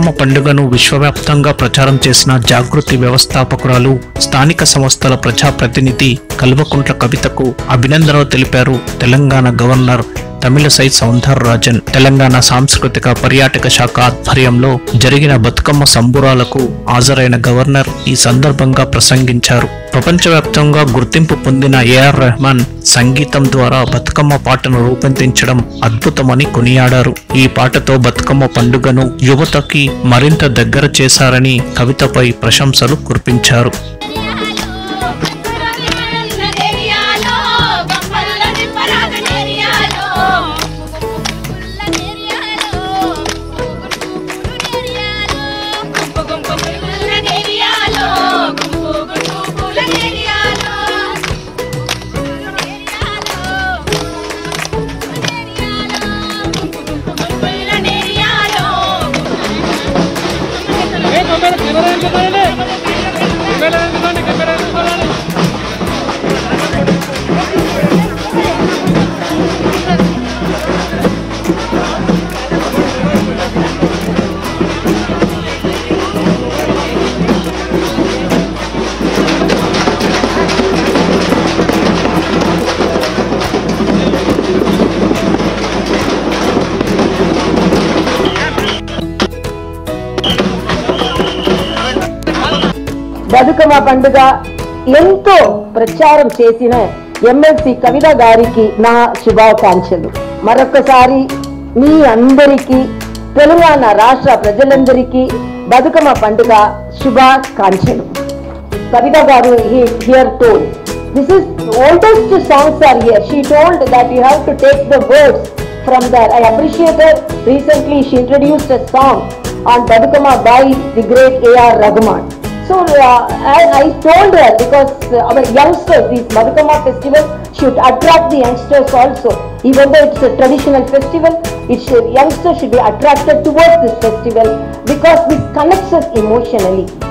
బతుకమ్మ పండుగను విశ్వవ్యాప్తంగా ప్రచారం చేసిన జాగృతి వ్యవస్థాపకురాలు స్థానిక సంస్థల ప్రజాప్రతినిధి కల్వకుంట్ల కవితకు అభినందనలు తెలిపారు తెలంగాణ గవర్నర్ తమిళసై సౌందరరాజన్ తెలంగాణ సాంస్కృతిక పర్యాటక శాఖ ఆధ్వర్యంలో జరిగిన బతుకమ్మ సంబురాలకు హాజరైన గవర్నర్ ఈ సందర్భంగా ప్రసంగించారు ప్రపంచవ్యాప్తంగా గుర్తింపు పొందిన ఏఆర్ రెహమాన్ సంగీతం ద్వారా బతుకమ్మ పాటను రూపొందించడం అద్భుతమని కొనియాడారు ఈ పాటతో బతుకమ్మ పండుగను యువతకి మరింత దగ్గర చేశారని కవితపై ప్రశంసలు కురిపించారు బతుకమ్మ పండుగ ఎంతో ప్రచారం చేసిన ఎమ్మెల్సీ కవిత గారికి నా శుభాకాంక్షలు మరొకసారి మీ అందరికీ తెలంగాణ రాష్ట్ర ప్రజలందరికీ బతుకమ్మ పండుగ శుభాకాంక్షలు Kavitha garu here told this is oldest songs are here she told that you have to take the words from there. I appreciate her. Recently, she introduced a song on Badukama by the great A.R. Rahman. So uh, I, I told her because uh, our youngsters, this Badukama festival should attract the youngsters also. Even though it's a traditional festival, it's uh, youngsters should be attracted towards this festival because this connects us emotionally.